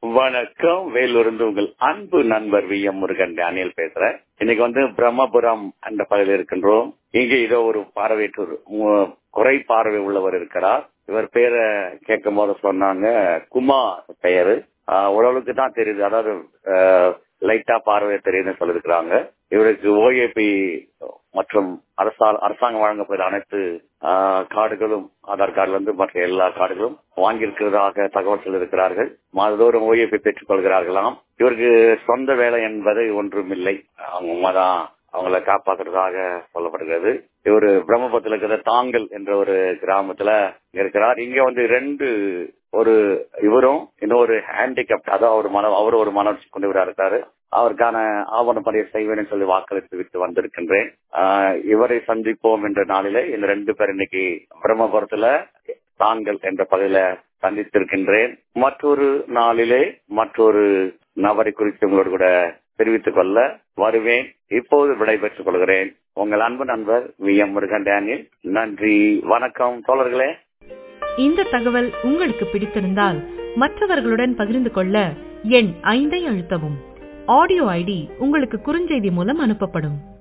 வணக்கம் வேலூர்ந்து உங்கள் அன்பு நண்பர் வி எம் முருகன் டேனியல் பேசுறேன் இன்னைக்கு வந்து பிரம்மபுரம் என்ற பகுதியில் இருக்கின்றோம் இங்கே இதோ ஒரு பார்வையற்றோர் மு- குறை பார்வை உள்ளவர் இருக்கிறார் இவர் பேரை கேட்கும் போது சொன்னாங்க குமார் பெயரு ஆஹ் ஓரளவுக்கு தான் தெரியுது அதாவது லைட்டா பார்வை தெரியுதுன்னு சொல்லிருக்கிறாங்க இவருக்கு ஓஏபி மற்றும் அரசால் அரசாங்கம் வழங்கப்படுற அனைத்து ஆஹ், கார்டுகளும் ஆதார் கார்டுல இருந்து மற்ற எல்லா கார்டுகளும் வாங்கியிருக்கிறதாக தகவல் சொல்லியிருக்கிறார்கள் மாதந்தோறும் ஓஏபி பெற்றுக் கொள்கிறார்களாம் இவருக்கு சொந்த வேலை என்பது ஒன்றுமில்லை அவங்க உண்மைதான் அவங்கள காப்பாத்துறதாக சொல்லப்படுகிறது இவர் பிரம்மபுரத்தில் இருக்கிற தாங்கல் என்ற ஒரு கிராமத்துல இருக்கிறார் இங்க வந்து ரெண்டு ஒரு இவரும் இன்னொரு ஹேண்டிகேப்ட் அதாவது அவர் மன அவர் ஒரு மன கொண்டவரா இருக்காரு அவருக்கான ஆவண பணியை செய்வேன் சொல்லி வாக்களித்து விட்டு வந்திருக்கின்றேன் ஆஹ் இவரை சந்திப்போம் என்ற நாளிலே இந்த ரெண்டு பேர் இன்னைக்கு பிரம்மபுரத்துல தாங்கள் என்ற பகுதியில சந்தித்திருக்கின்றேன் மற்றொரு நாளிலே மற்றொரு நபரை குறித்து உங்களோடு கூட தெரிவித்துக் கொள்ள வருவேன் இப்போது விடைபெற்றுக் கொள்கிறேன் உங்கள் அன்பு நண்பர் வி எம் முருகன் டேனியல் நன்றி வணக்கம் தோழர்களே இந்த தகவல் உங்களுக்கு பிடித்திருந்தால் மற்றவர்களுடன் பகிர்ந்து கொள்ள எண் ஐந்தை அழுத்தவும் ஆடியோ ஐடி உங்களுக்கு குறுஞ்செய்தி மூலம் அனுப்பப்படும்